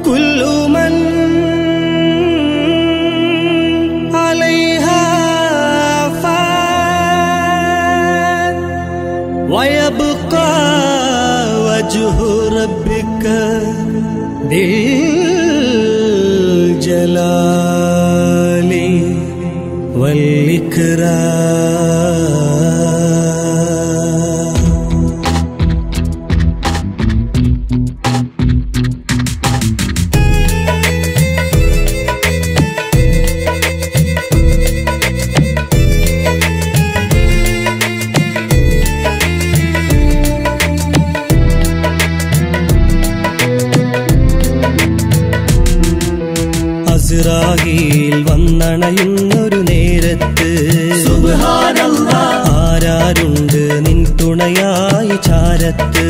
كل من عليها فان ويبقى وجه ربك ذي الجلال والإكرام അസ്രാഹിൽ വന്നണയുന്നൊരു നേരത്ത് ആരാരുണ്ട് നിൻ തുണയായി ചാരത്ത്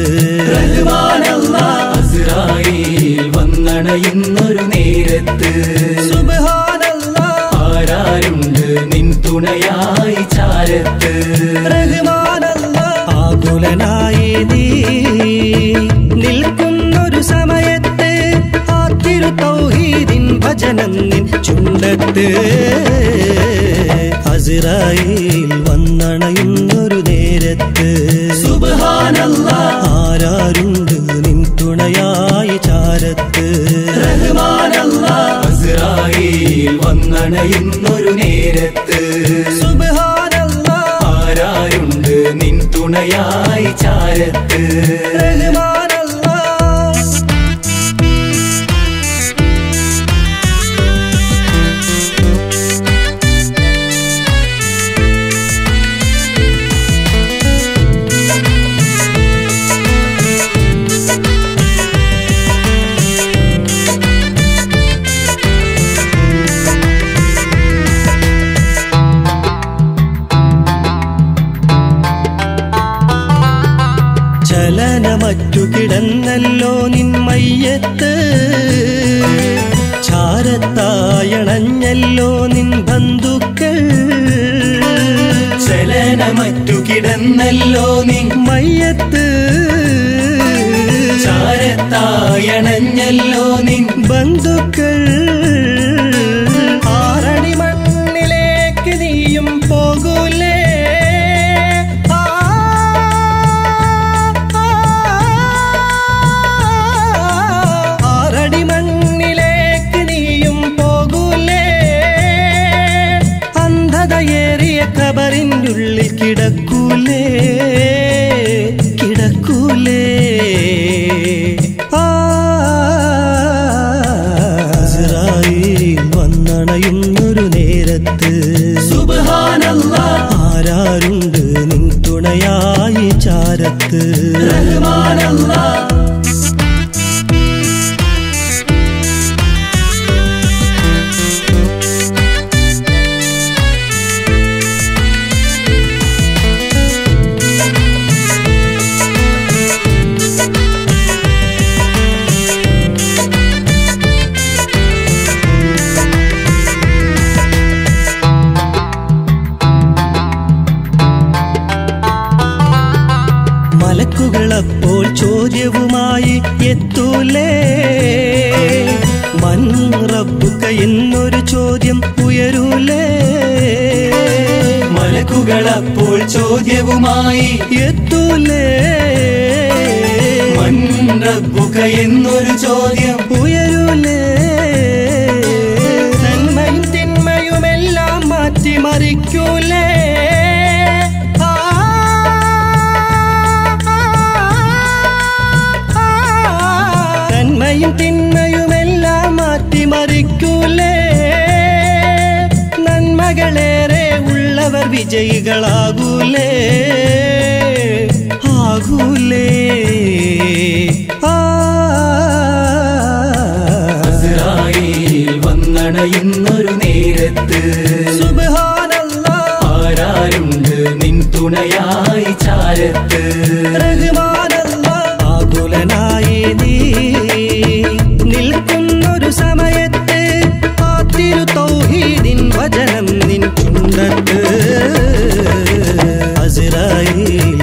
അസ്രായേൽ വന്നണയുന്നൊരു നേരത്ത് സുബ്ഹാനല്ലാ, ആരാരുണ്ട് നിൻ തുണയായി ചാരത്ത് റഹ്മാനല്ലാ. ആകുലനായി നീ നിൽക്കുന്നൊരു സമയത്ത് ആ തിരു തൗഹീദിൻ ഭജനം നിൻ ചുണ്ടത്ത് അസ്രായിൽ വന്നണയുന്നൊരു നേരത്ത് സുബ്ഹാനല്ലാ ആരാരുണ്ട് നിൻ തുണയായി ചാരത്ത് റഹ്മാനല്ലാ അസ്രായേൽ വന്നണയുന്നൊരു നേരത്ത് സുബ്ഹാനല്ലാ, ആരാരുണ്ട് നിൻ തുണയായി ചാരത്ത് റഹ്മാനല്ലാ. ചലനമറ്റു കിടന്നല്ലോ നിൻ മയ്യത്ത് ചാരത്തായണഞ്ഞല്ലോ നിൻ ബന്ധുക്കൾ ചലനമറ്റു കിടന്നല്ലോ നിൻ മയ്യത്ത് ചാരത്തായണഞ്ഞല്ലോ നിൻ ബന്ധുക്കൾ ആറടി മണ്ണിലേക്ക് നീയും പോകൂലേ ആ, ആ, ആറടി മണ്ണിലേക്ക് നീയും പോകൂലേ അന്ധതയേറിയ കബറിൻ്റെ ഉള്ളിൽ കിടക്കൂലേ കിടക്കൂലേ ആ, ഇസ്രായേൽ വന്നണയുന്നൊരു നേരത്ത് സുബ്ഹാനല്ലാ ആരാരുണ്ട് നിൻ തുണയായി ചാരത്ത് റഹ്മാനല്ലാ മലക്കുകളപ്പോൾ ചോദ്യവുമായി എത്തൂലേ മൻ റബ്ബുക എന്നൊരു ചോദ്യം ഉയരൂലേ മലക്കുകളപ്പോൾ ചോദ്യവുമായി എത്തൂലേ മൻ റബ്ബുക എന്നൊരു ചോദ്യം ഉയരൂലേ നന്മയും തിന്മയുമെല്ലാം മാറ്റി മറിക്കൂലേ ആ, നന്മയും തിന്മയുമെല്ലാം മാറ്റി മറിക്കൂലേ നന്മകളേറെ ഉള്ളവർ വിജയികളാകൂലേ ആകൂലേ ആ ഇസ്രായേൽ വന്നണയുന്നൊരു നേരത്ത് സുബ്ഹാനല്ലാ, ആരാരുണ്ട് നിൻ തുണയായി ചാരത്ത് റഹ്മാനല്ലാ. ആകുലനായി നീ നിൽക്കുന്നൊരു സമയത്ത് ആ തിരു തൗഹീദിൻ വചനം നിൻ ചുണ്ടത്ത് അസ്രായേൽ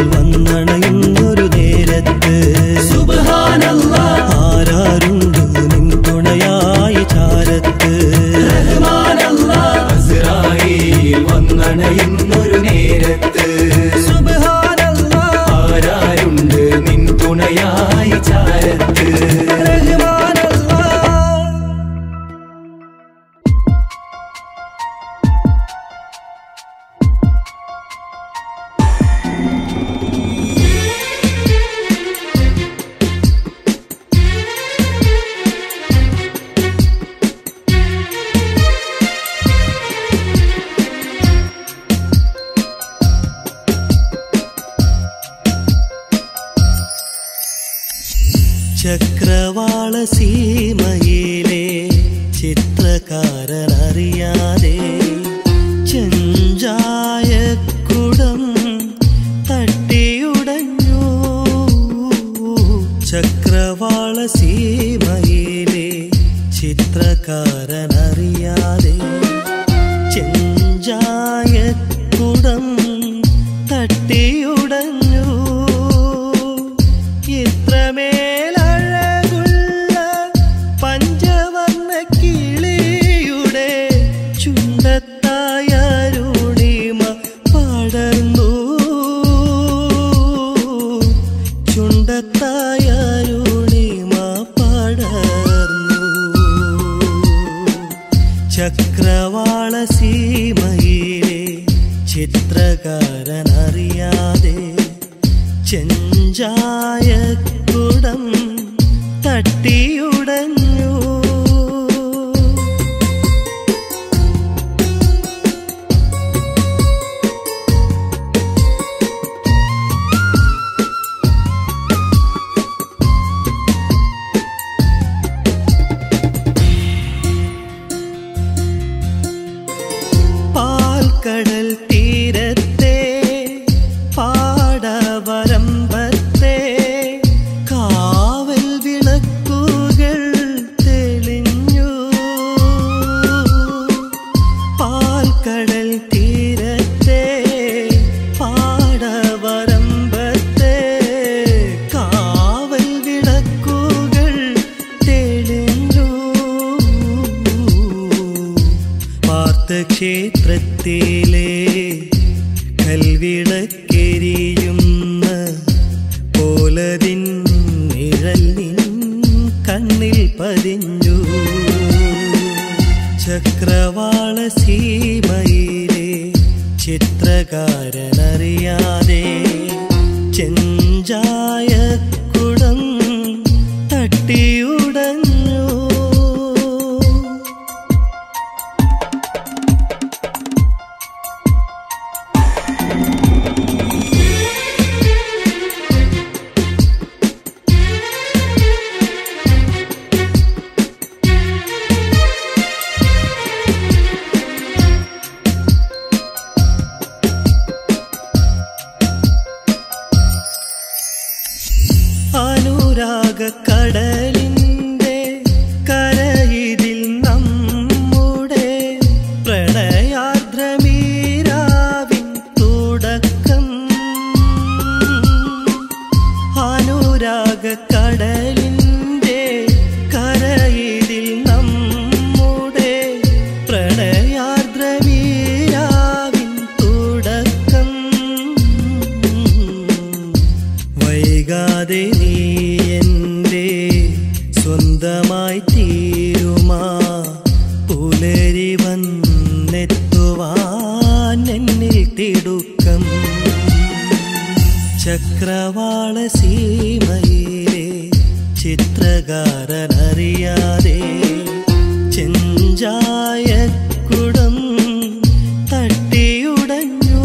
വന്നണയുന്നൊരു നേരത്ത് സുബ്ഹാനല്ലാ ആരാരുണ്ട് നിൻ തുണ ചക്രവാളസീമയിലെ ചിത്രകാരനറിയാതെ ചെഞ്ചായക്കുടം തട്ടിയുടഞ്ഞു ചക്രവാളസീമയിലെ ചിത്രകാരനറിയാതെ ചെഞ്ചായക്കുടം തട്ടിയുടഞ്ഞു ഇത്രമേലഴകുള്ള പഞ്ചവർണ്ണ കിളിയുടെ ചുണ്ടത്തായ അരുണിമ പടർന്നു ചുണ്ടത്തായ അരുണിമ പടർന്നു ചക്രവാള സീമയിലെ ചിത്രകാരനറിയാതെ ചെഞ്ചായക്കുടം തട്ടിയുടഞ്ഞു പാൽക്കടൽ തീരത്തെ പാടവരമ്പത്തെ കാവൽ വിളക്കുകൾ തെളിഞ്ഞു പാൽക്കടൽ തീരത്തെ പാടവരമ്പത്തെ കാവൽ വിളക്കുകൾ തെളിഞ്ഞു പാർത്ഥക്ഷേത്രത്തിലെ കൽവിളക്കെരിയുന്ന പോലതിൻ നിഴൽ നിൻ കണ്ണിൽ പതിഞ്ഞു ചക്രവാള സീമയിലെ ചിത്രകാരനറിയാതെ ചെഞ്ചായക്കുടം തട്ടിയുടഞ്ഞു അനുരാഗ കടലിന്റെ കരയിതിൽ നമ്മുടെ പ്രണയാർദ്രമീരാവിൻ തുടക്കം അനുരാഗ കടലിന്റെ കരയിതിൽ നമ്മുടെ പ്രണയാർദ്രമീരാവിൻ തുടക്കം വൈകാതെ നീ എൻ്റെ സ്വന്തമായി തീരുമാ പുലരി വന്നെത്തുവാൻ എന്നിൽ തിടുക്കം ചക്രവാള സീമയിലെ ചിത്രകാരനറിയാതെ ചെഞ്ചായക്കുടം തട്ടിയുടഞ്ഞു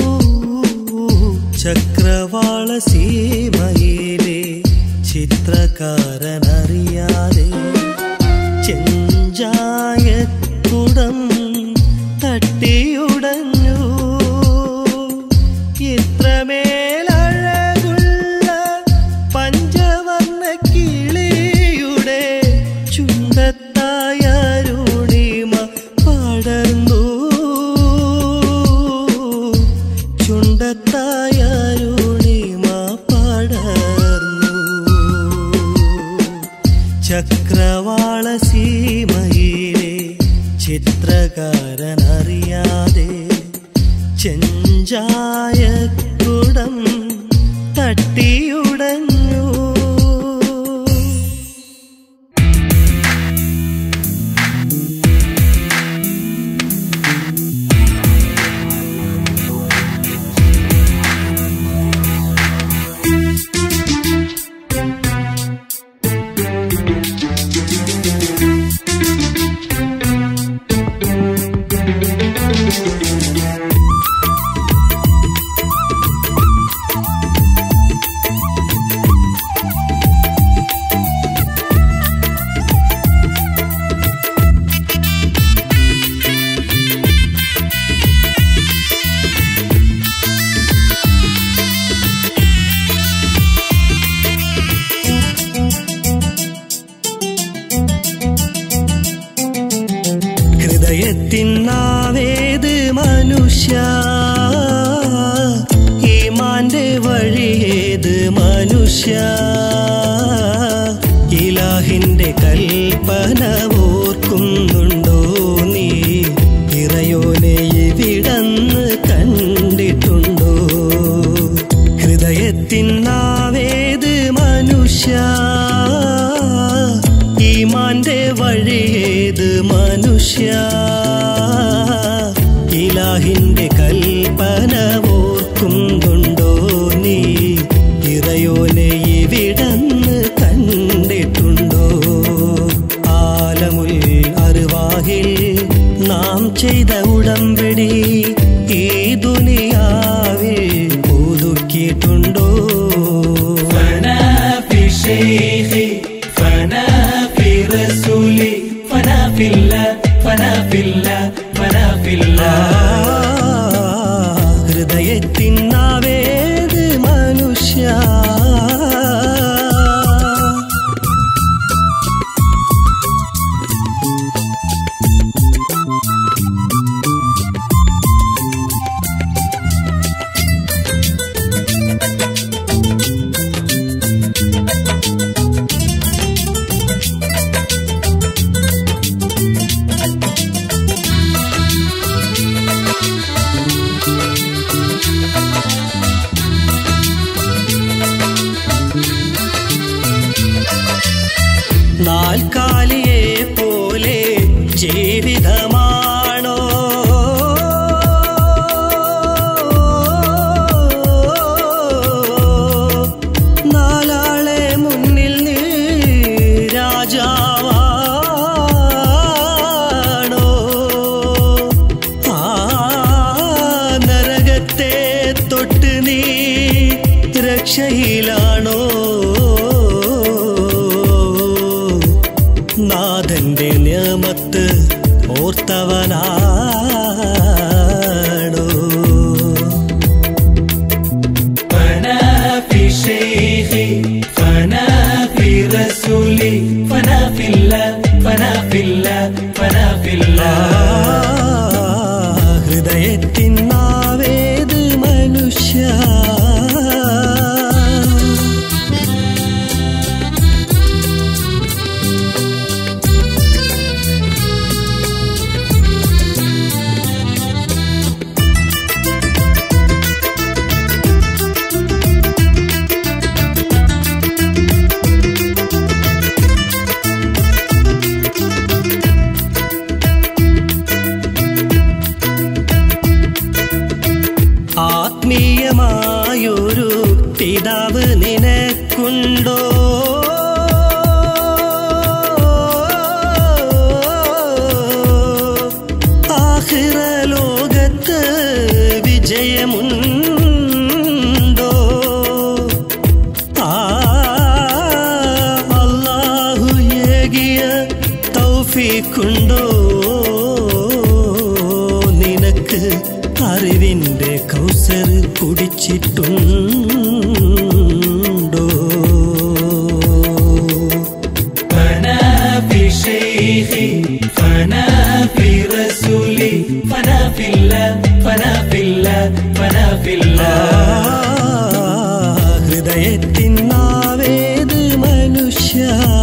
ചക്രവാള സീമയിലെ ചിത്രകാരനറിയാതെ ചെഞ്ചായക്കുടം തട്ടിയുടഞ്ഞു ഇത്രമേലഴകുള്ള പഞ്ചവർണ്ണ കിളിയുടെ ചുണ്ടത്തായ അരുണിമ പടർന്നു ചുണ്ടത്തായ അരുണിമ പടർന്നു ചക്രവാള സീമയിലെ ചിത്രകാരനറിയാതെ ചെഞ്ചായക്കുടം തട്ടിയുടഞ്ഞു മനുഷ്യ ഇലാഹിന്റെ കൽപ്പന ഓർക്കുന്നുണ്ടോ നീ ഇറയോനെ ഇവിടന്ന് കണ്ടിട്ടുണ്ടോ ഹൃദയത്തിൻ നാവേത് മനുഷ്യ ഈമാന്റെ വഴിയേത് മനുഷ്യ ഇലാഹിന്റെ കൽപ്പന ഓർക്കുന്നുണ്ടോ നീ ഇറയോനെ ഇവിടന്ന് കണ്ടിട്ടുണ്ടോ ആലമുൽ അറിവാഹിൽ നാം ചെയ്ത ഉടമ്പടി ഈ ദുനിയാവിൽ പുതുക്കിയിട്ടുണ്ടോ فنا في شيخي فنا في رسولي فنا في الله فنا في الله فنا في الله ഹൃദയത്തിൻ നാവേത് മനുഷ്യ നാൽക്കാലിയെ പോലെ ജീവിതമാണോ നാലാളെ മുന്നിൽ നീ രാജാവാണോ ആ നരകത്തെ തൊട്ട് നീ രക്ഷയിലാണോ നാഥന്റെ നിയമത്ത് ഓർത്തവനാണോ فنا في شيخي فنا في رسولي فنا في الله فنا في الله فنا في ആ, الله ഹൃദയത്തിൻ നാവേത് മനുഷ്യ ആത്മീയമായൊരു പിതാവ് നിനക്കുണ്ടോ ആഹിറ ലോകത്ത് വിജയമുണ്ടോ ആ അല്ലാഹു ഏകിയ തൗഫീഖുണ്ടോ നിനക്ക് അറിവിന്റെ കൗസർ കുടിച്ചിട്ടുണ്ടോ فنا في شيخي فنا في رسولي فنا في الله فنا في الله فنا في ആ, الله ഹൃദയത്തിൻ നാവേത് മനുഷ്യ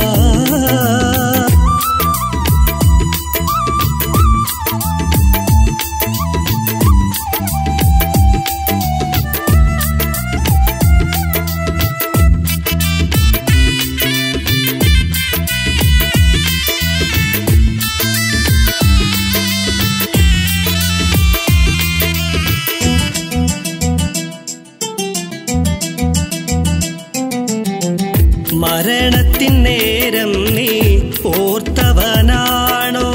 മരണത്തിൻ നേരം നീ ഓർത്തവനാണോ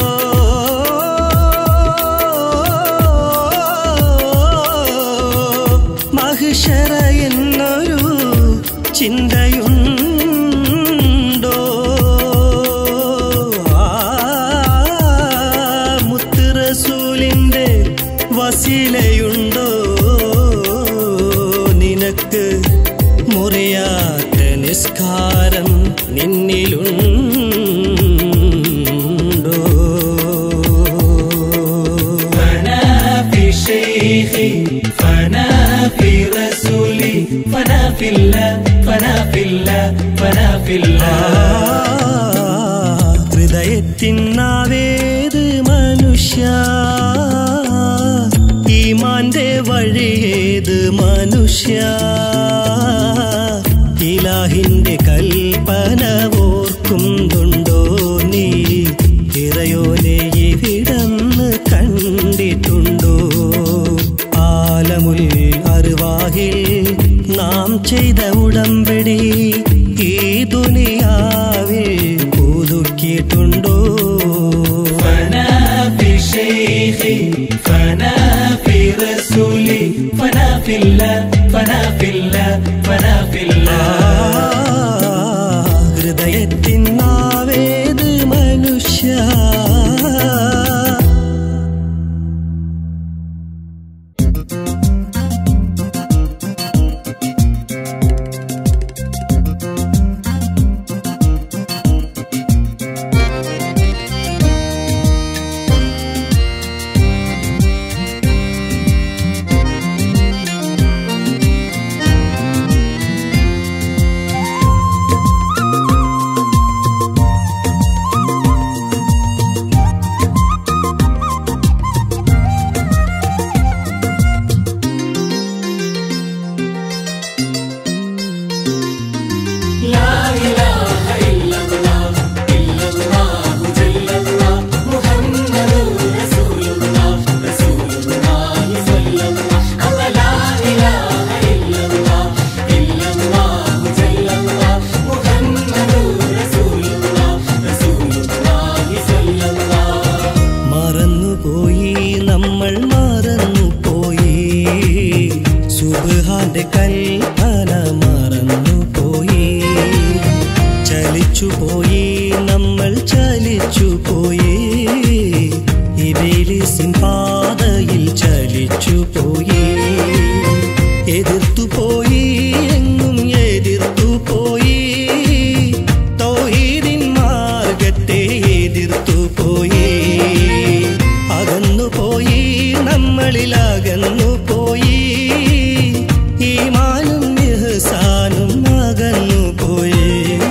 മഹിഷറ എന്നൊരു ചിന്തയുണ്ടോ ആ മുത്ത് റസൂലിന്റെ വസീലയുണ്ടോ നിനക്ക് മുറിയാത്ത നിസ്കാരം നിന്നിലുണ്ടോ فنا في شيخي فنا في رسولي فنا في الله فنا في الله ഹൃദയത്തിന്നാവേത് മനുഷ്യ ഈമാന്റെ വഴിയേത് മനുഷ്യ ഇലാഹിന്റെ കൽപ്പന ഓർക്കുന്നുണ്ടോ നീ ഇറയോനെ ഇവിടന്ന് കണ്ടിട്ടുണ്ടോ ആലമുൽ അറിവാഹിൽ നാം ചെയ്ത ഉടമ്പടി ഈ ദുനിയാവിൽ പുതുക്കിയിട്ടുണ്ടോ فنا في شيخي فنا في رسولي فنا في الله فنا في الله فنا في الله ഹൃദയത്തിനാവേത് മനുഷ്യ لا إله إلا الله إلا الله جل الله محمد رسول الله رسول الله صلى الله الله لا إله إلا الله إلا الله جل الله محمد رسول الله رسول الله صلى الله മറന്നുപോയി നമ്മൾ മറന്നുപോയി സുബാന്റെ കൽപ്പന മറന്നുപോയി ചലിച്ചുപോയി നമ്മൾ ചലിച്ചുപോയി ഇബേലിസിൻ പാതയിൽ ചലിച്ചുപോയി എതിർത്തുപോയി എങ്ങും എതിർത്തുപോയി തൗഹീദിൻ മാർഗത്തെ എതിർത്തുപോയി അകന്നുപോയി നമ്മളിൽ അകന്നുപോയി ഈമാനും ഇഹ്സാനും അകന്നുപോയി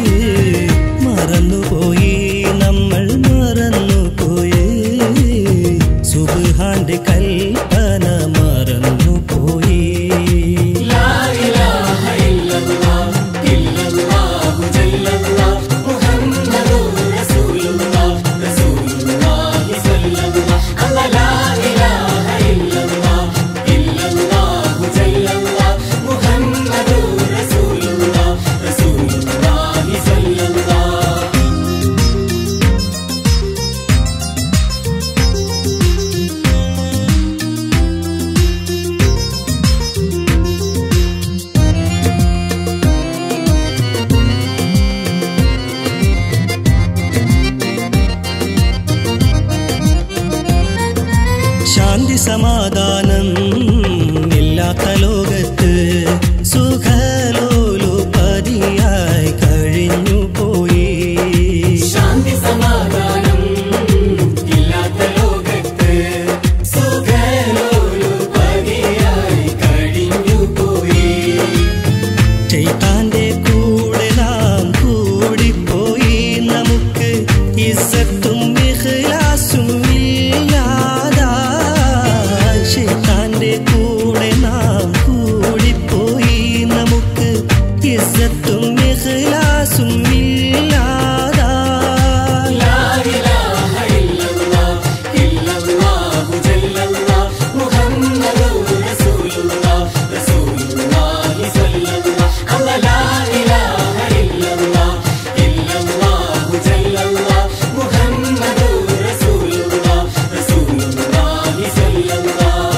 മറന്നുപോയി നമ്മൾ മറന്നുപോയി സുബ്ഹാന്റെ കൽപ്പന മറന്നുപോയി لا إله إلا الله إلا الله جل الله محمد رسول الله رسول الله صلى الله الله لا إله إلا الله إلا الله جل الله محمد رسول الله رسول الله صلى الله ശാന്തി സമാധാനം ഇല്ലാത്ത ലോകത്ത് സുഖലോലുപതിയായി കഴിഞ്ഞു പോയി ശാന്തി സമാധാനം ഇല്ലാത്ത ലോകത്ത് സുഖലോലുപതിയായി കഴിഞ്ഞു പോയി ചെയ്താന്റെ കൂടെ നാം കൂടിപ്പോയി നമുക്ക് ഇസ്സത്തും ഇഖ്ലാസും ഇല്ലാതായി ചെയ്താന്റെ കൂടെ നാം കൂടിപ്പോയി നമുക്ക് ഇസ്സത്തും ഇഖ്ലാസും ഇല്ലാതായി لا إله إلا الله إلا الله جل الله محمد رسول الله رسول الله صلى الله الله لا إله إلا الله إلا الله جل الله محمد رسول الله رسول الله صلى الله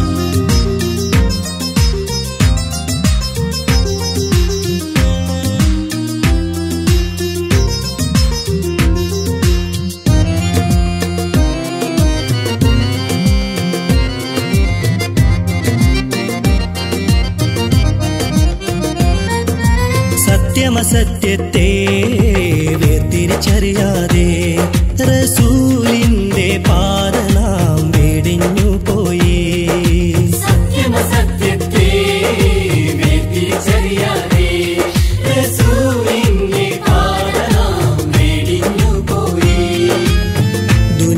സത്യമസത്യത്തെ വേർതിരിച്ചറിയാതെ റസൂലിന്റെ പാത നാം വെടിഞ്ഞു പോയി സത്യമസത്യത്തെ വേർതിരിച്ചറിയാതെ റസൂലിന്റെ പാത നാം വെടിഞ്ഞു പോയി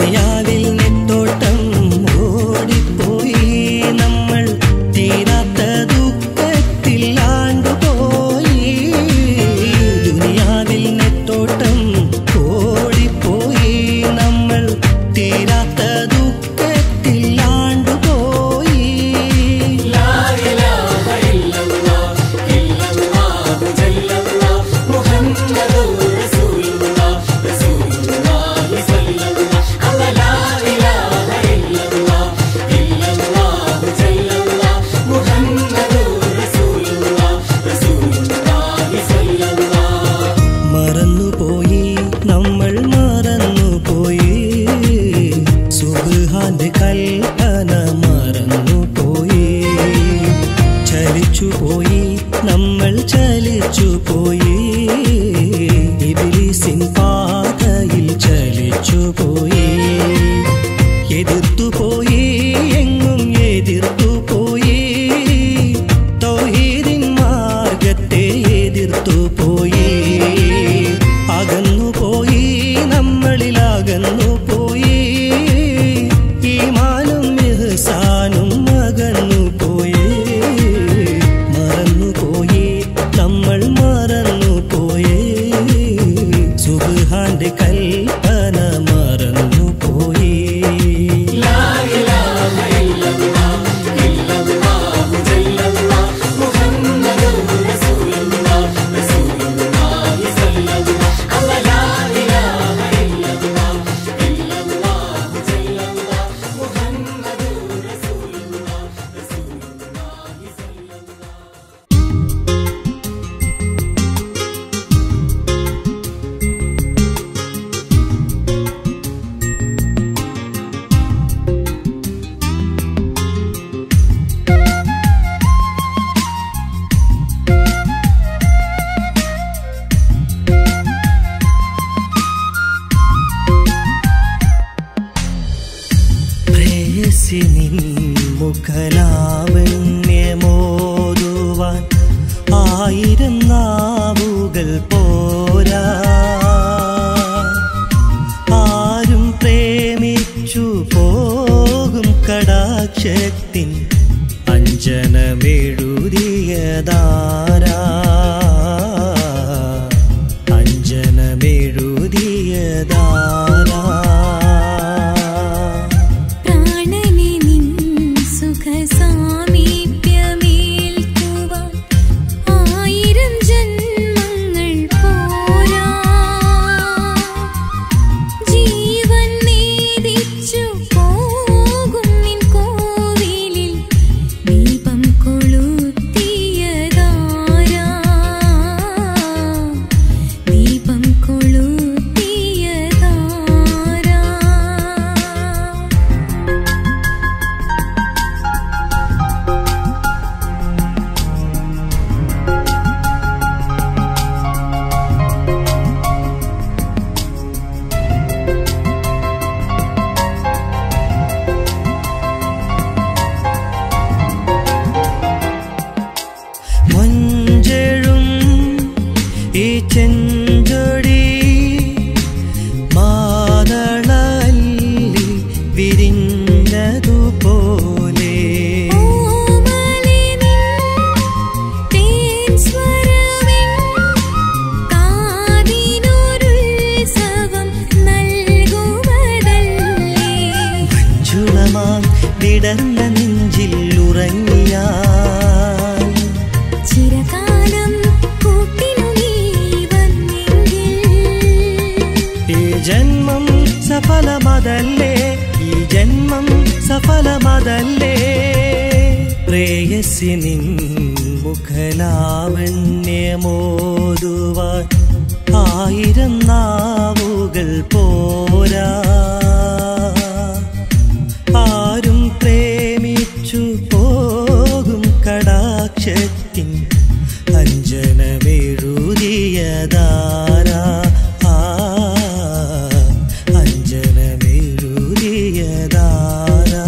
ദുനിയാവിൽ നെട്ടോട്ടം ഓടിപ്പോയി നമ്മൾ തീരാത്ത ദുഃഖത്തിൽ ആണ്ടുപോയി ദുനിയാവിൽ നെട്ടോട്ടം ഓടിപ്പോയി നമ്മൾ തീരാത്ത ദുഃഖത്തിൽ ആണ്ടുപോയി لا إله إلا الله إلا الله جل الله محمد رسول الله رسول الله صلى الله الله لا إله إلا الله إلا الله جل الله محمد رسول الله رسول الله صلى الله മറന്നുപോയി നമ്മൾ മറന്നുപോയി സുബാന്റെ കൽപ്പന മറന്നുപോയി ചലിച്ചുപോയി നമ്മൾ ചലിച്ചുപോയി ഇബിലിസിൻ പാതയിൽ ചലിച്ചുപോയി എതിർത്തുപോയി എങ്ങും എതിർത്തുപോയി തൗഹീദിൻ മാർഗത്തെ എതിർത്തുപോയി അകന്നുപോയി നമ്മളിൽ അകന്നുപോയി ഈമാനും ഇഹ്സാനും അകന്നുപോയി മറന്നുപോയി നമ്മൾ മറന്നുപോയി സുബ്ഹാന്റെ കൽപ്പന മറന്നുപോയി لا إله إلا الله إلا الله جل الله محمد رسول الله رسول الله صلى الله الله لا إله إلا الله إلا الله جل الله محمد رسول الله رسول الله صلى الله പ്രേയസി നിൻ മുഖലാവണ്യമോതുവാൻ ആയിരം നാവുകൾ പോരാ ആരും പ്രേമിച്ചു പോകും കടാക്ഷത്തിൻ അഞ്ജനമെഴുതിയതാരാ അഞ്ജനമെഴുതിയതാരാ പ്രാണനെ നിൻ സുഖസാമീപ്യമേൽക്കുവാൻ ആയിരം ജന്മങ്ങൾ പോരാ ജീവൻ നേദിച്ചു പോകും നിൻ കോവിലിൽ ദീപം കൊളുത്തിയതാരാ ദീപം കൊളുത്തിയതാരാ മഞ്ചഴും ഈ ചെഞ്ചൊടി മാതളല്ലി വിരിഞ്ഞതുപോലെ ഓമലിനിൻ തേൻ സ്വരമിൻ കാതിനൊരുത്സവം നൽകുവതല്ലേ ചുളമാം വിടർന്ന നെഞ്ചിൽ ഉറങ്ങിയാൽ ചിരകാലം കൂട്ടിനു നീ വന്നെങ്കിൽ ഈ ജന്മം സഫലമതല്ലേ ഈ ജന്മം സഫലമതല്ലേ പ്രേയസി നിൻ മുഖലാവണ്യമോതുവാൻ ആയിരം നാവുകൾ പോരാ ആരും പ്രേമിച്ചു പോകും കടാക്ഷത്തിൻ അഞ്ജനമെഴുതിയതാരാ ആ അഞ്ജനമെഴുതിയതാരാ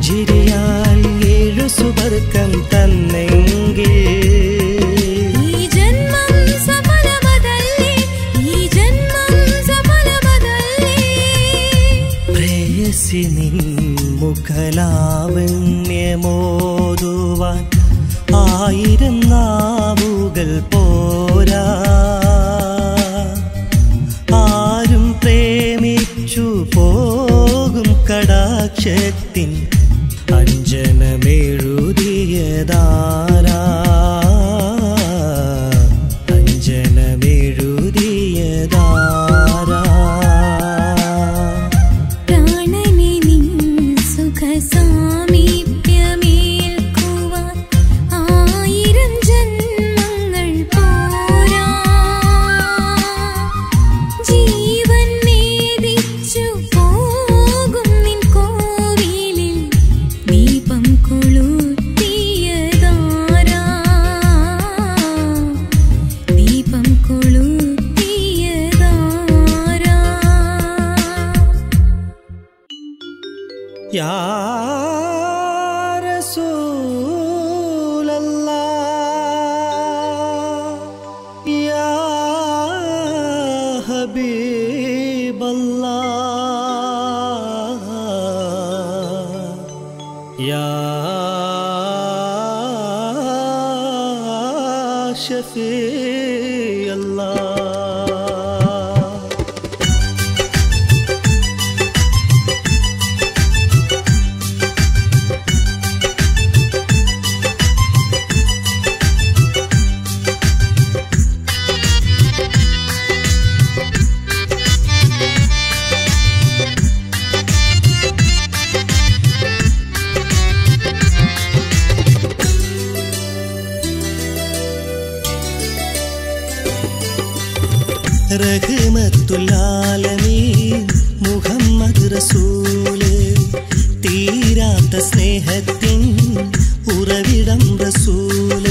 പുഞ്ചിരിയാൽ ഏഴു സുവർക്കം തന്നെങ്കിൽ ഈ ജന്മം സഫലമതല്ലേ ഈ ജന്മം സഫലമതല്ലേ പ്രേയസി നിൻ മുഖലാവണ്യമോതുവാൻ ആയിരം നാവുകൾ പോരാ ആരും പ്രേമിച്ചു പോകും കടാക്ഷത്തിൻ അഞ്ജനമെഴുതിയതാരാ അഞ്ജനമെഴുതിയതാരാ പ്രാണനെ നിൻ സുഖ സാമീപ്യമേൽക്കുവാൻ ആയിരം ജന്മങ്ങൾ പോരാ ജീവൻ നേദിച്ചു പോകും നിൻ കോവിലിൽ ദീപം കൊളുത്തിയതാരാ ദീപം കൊളുത്തിയതാരാ യാ റസൂലല്ലാഹ് യാ ഹബീബല്ലാഹ് യാ ഷഫീഅല്ലാഹ് റഹ്മത്തുല്ലാലമീൻ മുഹമ്മദ് റസൂല് തീരാത്ത സ്നേഹത്തിൻ ഉറവിടം റസൂല്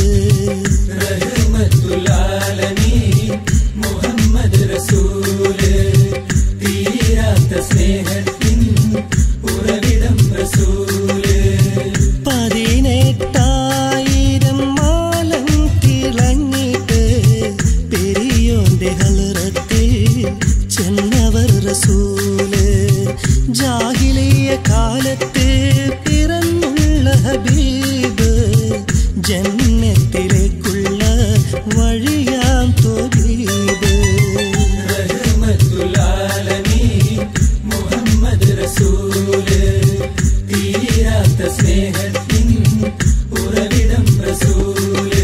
റഹ്മത്തുല്ലാലമീൻ മുഹമ്മദ് റസൂല് തീരാത്ത സ്നേഹത്തിൻ ഉറവിടം റസൂല് പതിനെട്ടായിരം മാലം തിളങ്ങിട്ട് പെരിയോന്റെ ഹലറത്ത് ചെന്നവർ റസൂല് ജാഹിലിയ കാലത്ത് പിറന്നുള്ള ഹബീബ് ജന്നത്തിലേക്കുള്ള വഴിയാം തോബീബ് റഹ്മത്തുല്ലാലമീൻ മുഹമ്മദ് റസൂല് തീരാത്ത സ്നേഹത്തിൻ ഉറവിടം റസൂല്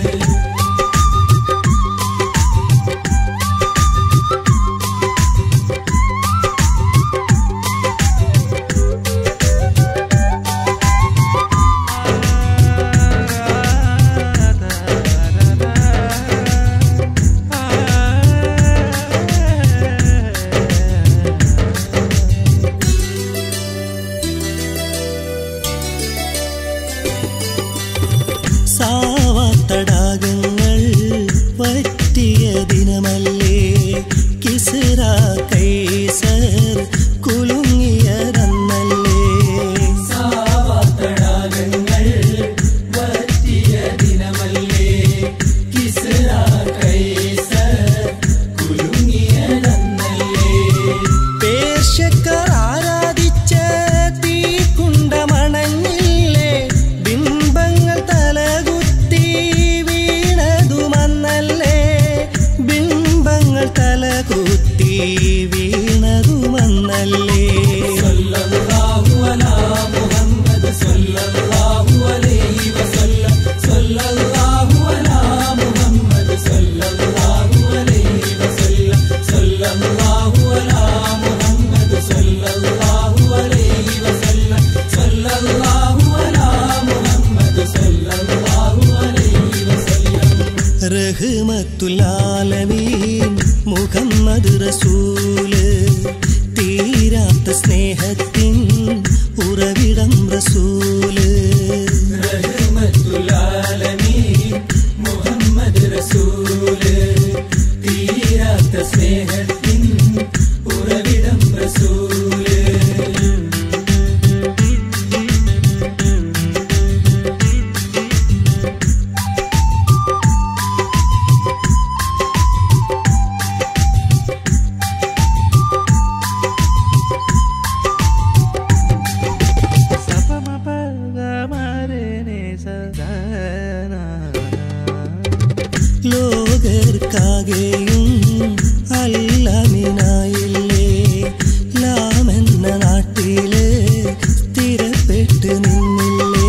സാവാത്തടാകങ്ങൾ പറ്റിയ ദിനമല്ലേ കിസ്ര കൈസർ കുലുങ്ങിയതന്നല്ലേ സാവാത്തടാകങ്ങൾ വറ്റിയ ദിനമല്ലേ കിസ്ര കൈസർ കുലുങ്ങിയതന്നല്ലേ പേർഷ്യക്കാർ ആരാധിച്ച തീക്കുണ്ടമണഞ്ഞില്ലേ ബിംബങ്ങൾ തലകുത്തി വീണതുമന്നല്ലേ ബിംബങ്ങൾ തലകുത്തി വീണതുമന്നല്ലേ സല്ലല്ലാഹു അലാ മുഹമ്മദ് സല്ലല്ലാഹു അലൈഹി വസല്ലം സല്ലല്ലാഹു അലാ മുഹമ്മദ് സല്ലല്ലാഹു അലൈഹി വസല്ലം സല്ലല്ലാഹു അലാ മുഹമ്മദ് സല്ലല്ലാഹു അലൈഹി വസല്ലം സല്ലല്ലാഹു അലാ മുഹമ്മദ് സല്ലല്ലാഹു അലൈഹി വസല്ലം റഹ്മത്തുലാലമീൻ മുഹമ്മദ് റസൂല് തീരാത്ത സ്നേഹത്തിൻ ഉറവിടം റസൂല് റഹ്മത്തുല്ലാലമീൻ മുഹമ്മദ് റസൂല് തീരാത്ത സ്നേഹത്തിൻ ഉറവിടം റസൂല് ലോകർക്കാകെയും അല്ലമിനായില്ലേ ലാമെന്ന നാട്ടില് സ്ഥിരപ്പെട്ട് നിന്നില്ലേ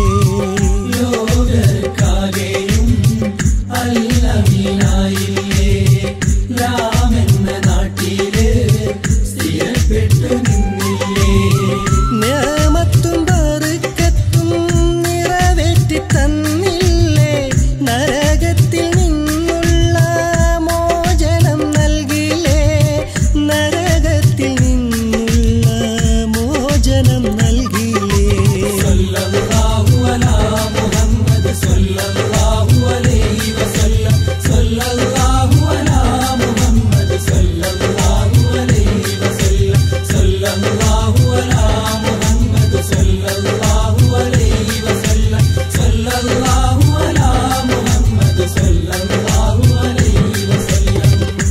ലോകർക്കാകെയും അല്ലമീനായില്ലേ ലാമെന്ന നാട്ടില് സ്ഥിരപ്പെട്ടു നിന്നില്ലേ നേമത്തും ബറുക്കത്തും നിറവേറ്റി തന്നില്ലേ നരകത്തിൽ നിന്നുള്ള മോചനം നൽകില്ലേ നരകത്തിൽ നിന്നുള്ള മോചനം നൽകില്ലേ സല്ലല്ലാഹു അലാ മുഹമ്മദ് സല്ലല്ലാഹു അലൈഹി വസല്ലം സല്ലല്ലാഹു അലാ മുഹമ്മദ് സല്ലല്ലാഹു അലൈഹി വസല്ലം സല്ലല്ലാഹു അലാ മുഹമ്മദ് സല്ലല്ലാഹു അലൈഹി വസല്ലം സല്ലല്ലാഹു അലാ മുഹമ്മദ് സല്ലല്ലാഹു അലൈഹി വസല്ലം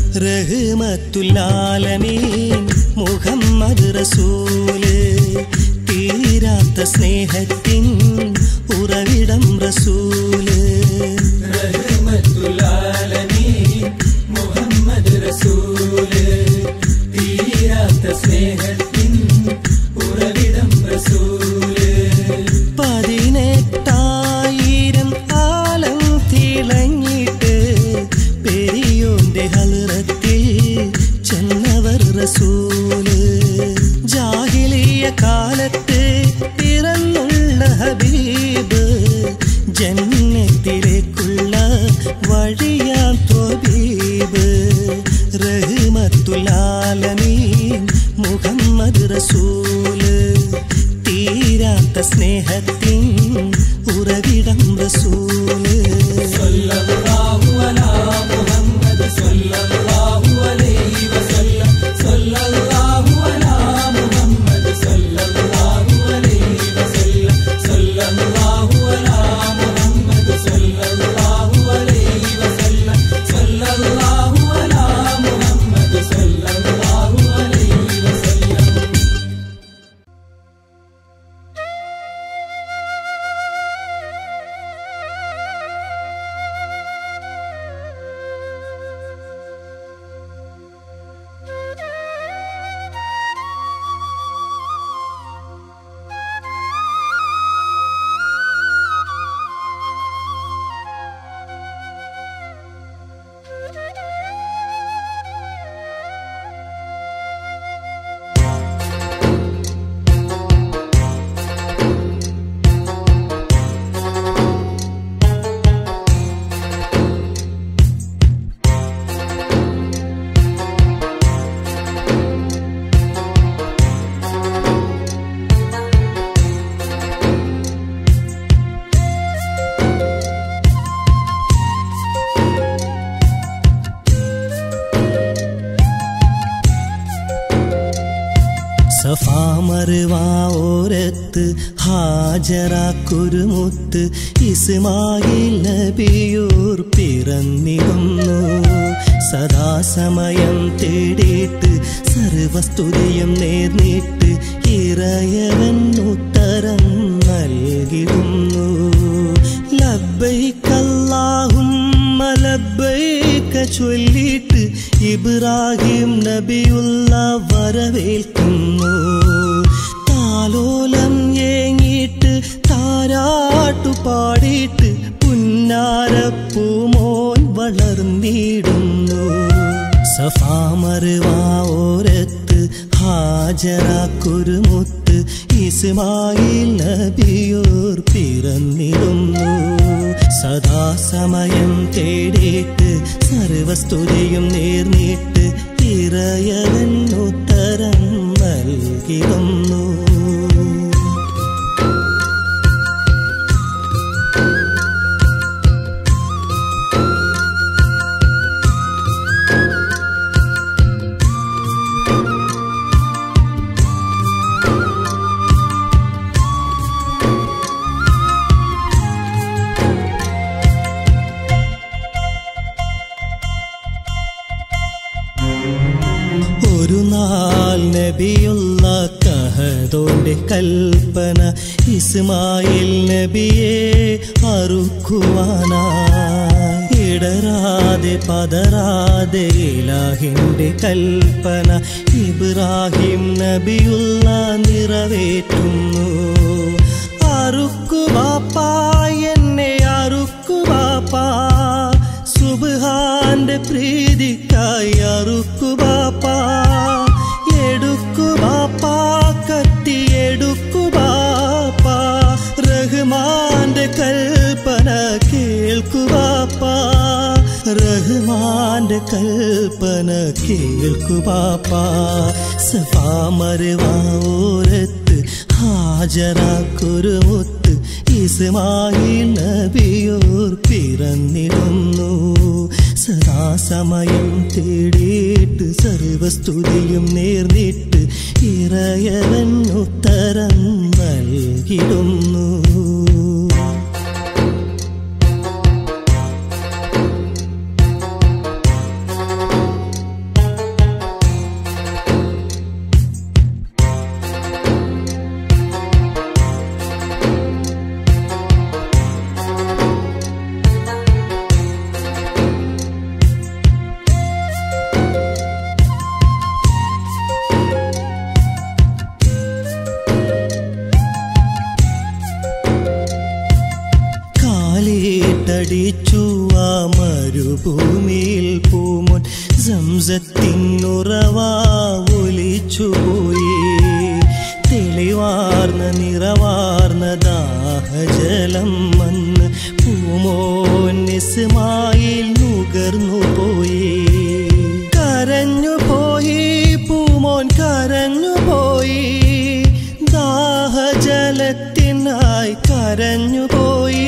റഹ്മത്തുല്ലാലമീൻ മുഹമ്മദ് റസൂല് തീരാത്ത സ്നേഹത്തിൻ ഉറവിടം റസൂല് റഹ്മത്തുല്ലാലമീൻ മുഹമ്മദ് റസൂല് തീരാത്ത സ്നേഹത്തിൻ ഉറവിടം റസൂല് പതിനെട്ടായിരം കാലം തിളങ്ങിയിട്ട് പെരിയോന്റെ ഹലറത്തിൽ ചെന്നവർ റസൂല് ജാഹിലിയ കാലത്ത് പിറന്നുള്ള ഹബീബ് ജന്നത്തിലേക്കുള്ള വഴിയാം ത്വബീബ് റഹ്മത്തുലാലമീൻ മുഹമ്മദ് റസൂല് തീരാത്ത സ്നേഹത്തിൻ ഉറവിടം റസൂല് സല്ലല്ലാഹു അലാ മുഹമ്മദ് സല്ലല്ലാഹു അലൈഹി വസല്ലം സല്ലല്ലാഹു അലാ മുഹമ്മദ് സല്ലല്ലാഹു അലൈഹി വസല്ലം സല്ലല്ലാഹു അലാ മുഹമ്മദ് സല്ലല്ലാഹു അലൈഹി വസല്ലം സല്ലല്ലാഹു അലാ മുഹമ്മദ് സല്ലല്ലാഹു അലൈഹി വസല്ലം സഫാമറുവാരത്ത് ഹാജരാക്കുരുമുത്ത് ഇസ്മായിൽ നബിയൂർ പിറന്നിടുന്നു സദാസമയം തേടിയിട്ട് സർവസ്തുതിയും നേർന്നിട്ട് ഇറയവൻ ഉത്തരം നൽകിടുന്നു ലബ്ബൈക്കല്ലാഹും ലബ്ബൈക ചൊല്ലിയിട്ട് ഇബ്രാഹിം നബിയുള്ള വരവേൽക്കുന്നു താലോലം ഏങ്ങിയിട്ട് താരാട്ടു പാടിയിട്ട് പുന്നാരപ്പൂമോൻ വളർന്നിടുന്നു സഫാമറുവാരത്ത് ഹാജരാക്കുരുമുത്ത് ഇസ്മായിൽ നബിയോർ പിറന്നിടുന്നു സദാസമയം തേടിയിട്ട് സർവസ്തുതിയും നേർന്നിട്ട് ഇറയവൻ ഉത്തരം നൽകിടുന്നു ഒരു നാൾ നബിയുള്ള കഹതോന്റെ കൽപ്പന ഇസ്മായിൽ നബിയെ അറുക്കുവാനായി ഇടരാതെ പതരാതെ ഇലാഹിന്റെ കൽപ്പന ഇബ്രാഹിം നബിയുള്ള നിറവേറ്റുന്നു അറുക്കു ബാപ്പാ എന്നെ അറുക്കു ബാപ്പാ സുബ്ഹാന്റെ പ്രീതിക്കായി അറുക്കു ബാപ്പാ എടുക്കു ബാപ്പാ കത്തി എടുക്കു ബാപ്പാ റഹ്മാന്റെ കൽപ്പന കേൾക്കു ബാപ്പാ റഹ്മാന്റെ കൽപ്പന കേൾക്കു ബാപ്പാ സഫാ മരുവാരത്ത് ഹാജരാക്കൊരു മുത്ത് ഇസ്മായിൽ നബിയോർ പിറന്നിടുന്നു സദാസമയം തേടിയിട്ട് സർവസ്തുതിയും നേർന്നിട്ട് ഇറയവൻ ഉത്തരം നൽകിടുന്നു കാലേട്ടടിച്ചു ആ മരുഭൂമിയിൽ പൂമോൻ സംസത്തിനുറവാ ഒലിച്ചുപോയി തെളിവാർന്ന നിറവാർന്ന ദാഹജലം വന്ന് പൂമോൻ ഇസ്മായിൽ നുകർന്നു പോയി കരഞ്ഞു പോയി പൂമോൻ കരഞ്ഞു പോയി ദാഹജലത്തിനായി കരഞ്ഞു പോയി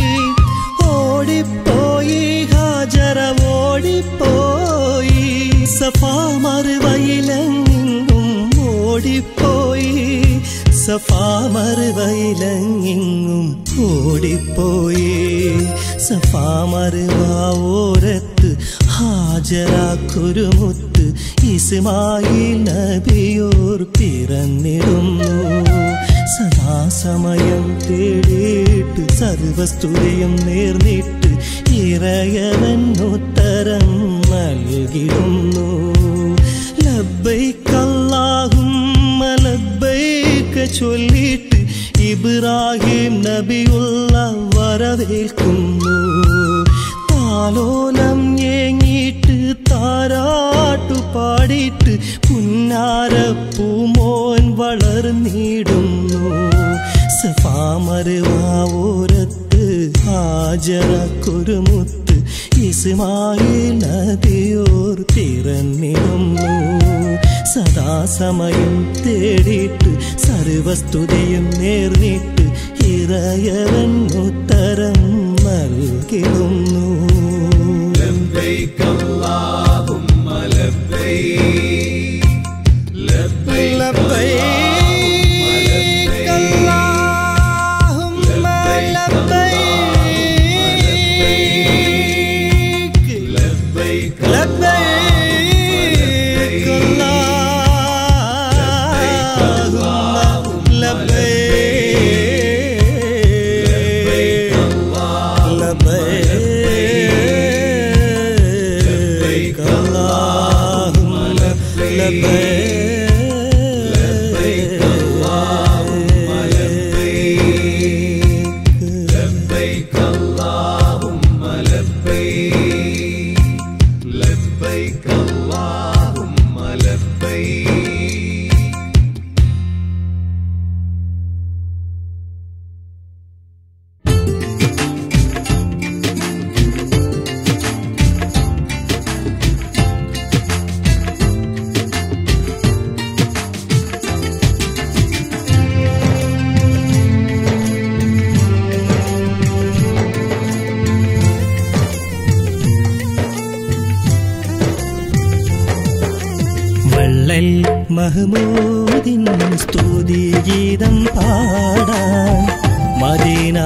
ഓടിപ്പോയി ഹാജര ഓടിപ്പോയി സഫാ മറുവയിലെങ്ങും ഓടിപ്പോയി സഫാ മറുവയിലെങ്ങും ഓടിപ്പോയി സഫാ മറുവാവോരത്ത് ഹാജരാക്കൊരു മുത്ത് ഇസ്മായിൽ നബിയോർ പിറന്നിടുന്നു സദാസമയം തേടിയിട്ട് സർവസ്തുതിയും നേർന്നിട്ട് ഇറയവൻ ഉത്തരം നൽകിടുന്നു ലബ്ബൈക്കല്ലാഹും ലബ്ബൈക്ക ചൊല്ലിയിട്ട് ഇബ്രാഹിം നബിയുള്ള വരവേൽക്കുന്നു താലോലം ഏങ്ങിയിട്ട് താരാട്ടു പാടിയിട്ട് പുന്നാരപ്പൂമോൻ വളർന്നിടുന്നു സഫാമരുവാവോരത്ത് ഹാജറക്കൊരു മുത്ത് ഇസ്മായിൽ നദിയോർ പിറന്നിടുന്നു സദാസമയം തേടിയിട്ട് സർവസ്തുതിയും നേർന്നിട്ട് ഇറയവൻ ഉത്തരം നൽകിടുന്നു لبيك اللهم لبيك لبيك لبيك اللهم لبيك لبيك لبيك اللهم لبيك لبيك اللهم لبيك لبيك اللهم لبيك لبيك اللهم لبيك വള്ളൽ മഹമൂദിൻ സ്തുതി ഗീതം പാടാൻ മദീന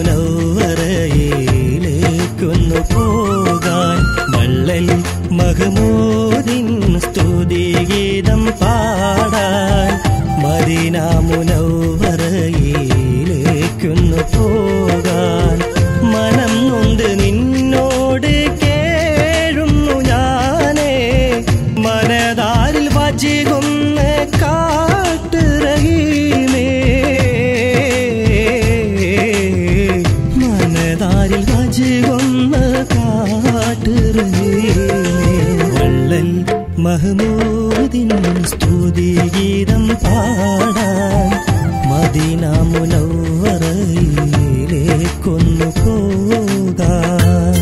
മുനവറയിലേക്കൊന്നു പോകാൻ വള്ളൽ മഹമൂദിൻ സ്തുതി ഗീതം പാടാൻ മദീന മുനവറയിലേക്കൊന്നു പോകാൻ മനം നൊന്ത് നിന്നോട് കേ മഹമൂദിൻ സ്തുതിഗീതം പാടാൻ മദീന മുനവ്വറയിലേക്കൊന്നു പോകാൻ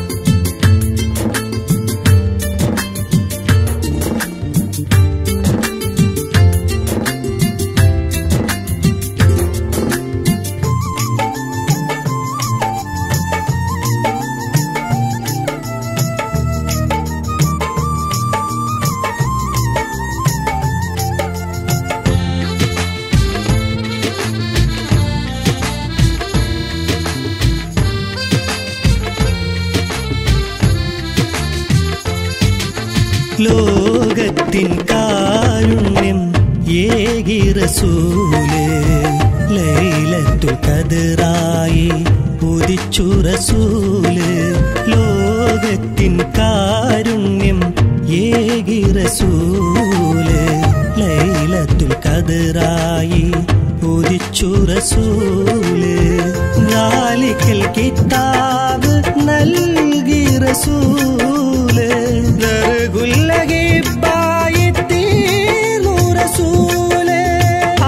ലോകത്തിൻ കാരുണ്യം ഏകി റസൂല് ലൈലത്തു കതിറായി ഉദിച്ചു റസൂല് ലോകത്തിൻ കാരുണ്യം ഏകി റസൂല് ലൈലത്തുൽ കതിറായി ഉദിച്ചു റസൂല് ഗാലിക്കൽ കിതാബ് നൽകി റസൂല് ദർഗുല്ലഹിബായി തീർന്നു റസൂല് ആ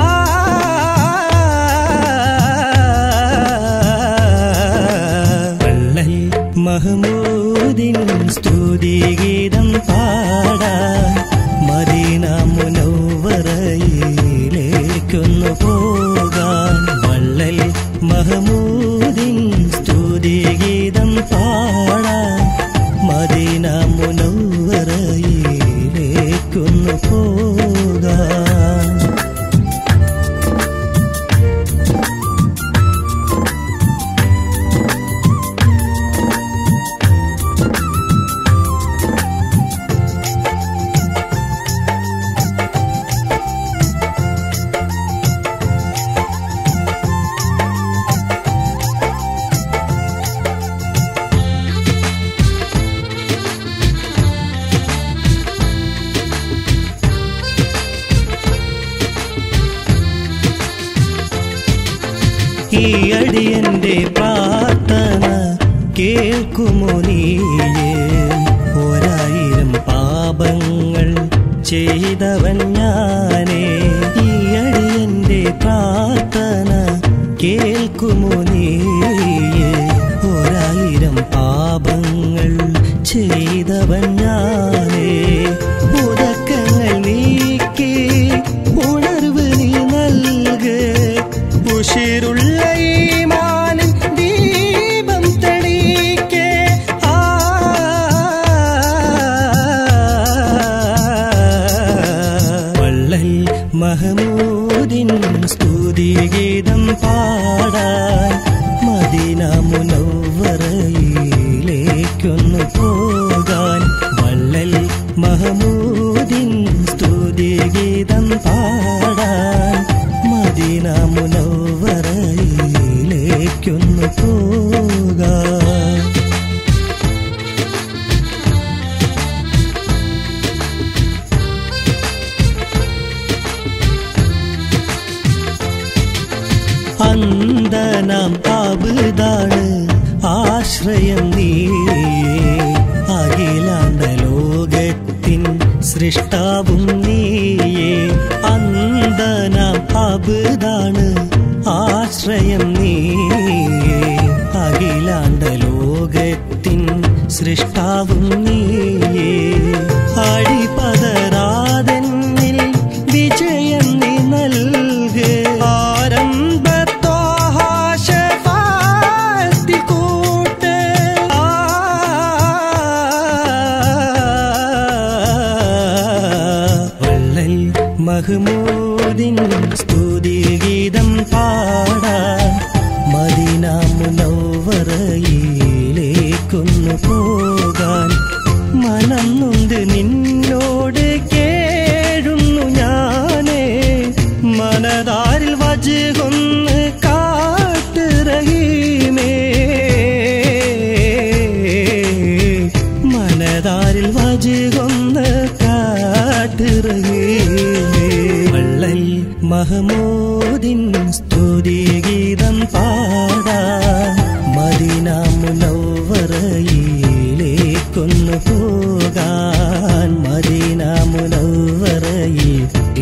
വള്ളൽ മഹമൂദിൻ സ്തുതിഗീതം പാടാൻ മദീന മുനവ്വറയിലേക്കൊന്നു പോകാൻ വള്ളൽ മഹമൂദിൻ സ്തുതിഗീതം പാടാൻ മദീന മുനവ്വറയിലേക്കൊന്നു പോകാൻ ഈ അടിയന്റെ പ്രാർത്ഥന കേൾക്കുമോ നീയേ ഒരായിരം പാപങ്ങൾ ചെയ്തവൻ ഞാനേ ഈ അടിയന്റെ പ്രാർത്ഥന കേൾക്കുമോ നീയേ ഒരായിരം പാപങ്ങൾ ചെയ്തവൻ ഞാനേ ഉദക്കങ്ങൾ നീക്കി ഉണർവ് നീ നൽകേ ഉഷിരുള്ള ഈമാനിൻ ദീപം തെളിക്കേ ആ വള്ളൽ മഹമൂദിൻ സ്തുതിഗീതം പാടാൻ മദീന മുനവ്വറയിലേക്കൊന്നു പോകാൻ വള്ളൽ മഹമൂദിൻ സ്തുതിഗീതം പാടാൻ മദീന മുനവ്വറയിലേക്കൊന്നു പോകാൻ അന്തനാം അബുദാണ് ആശ്രയം നീയേ അഖിലാണ്ട ലോകത്തിൻ സൃഷ്ടാവും നീയേ അന്തനാം അബുദാണ് ആശ്രയം നീയേ അഖിലാണ്ട ലോകത്തിൻ സൃഷ്ടാവും നീയേ അടിപതരാതെന്നിൽ വിജയം നീ നൽകേ ആരംഭത്തോഹാശത്തിൽ കൂട്ട് വള്ളൽ മഹ്മൂദിൻ സ്തുതിഗീതം പാടാൻ മദീന മുനവ്വറയിലേക്കൊന്നു പോകാൻ മനം നൊന്ത് നിന്നോട് കേഴുന്നു ഞാനേ മനതാരിൽ വജുകൊന്ന് കാട്ട് റഹീമേ മനതാരിൽ വജുകൊന്ന് കാട്ട് റഹീമേ വള്ളൽ മഹമൂദിൻ സ്തുതിഗീതം പാടാൻ മദീന മുനവ്വറയിലേക്കൊന്നു പോകാൻ മദീന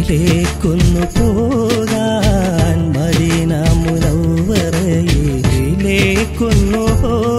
മക്കയിലേക്കൊന്നു പോകാൻ മദീന മുനവ്വറയിലേക്കൊന്നു പോകാൻ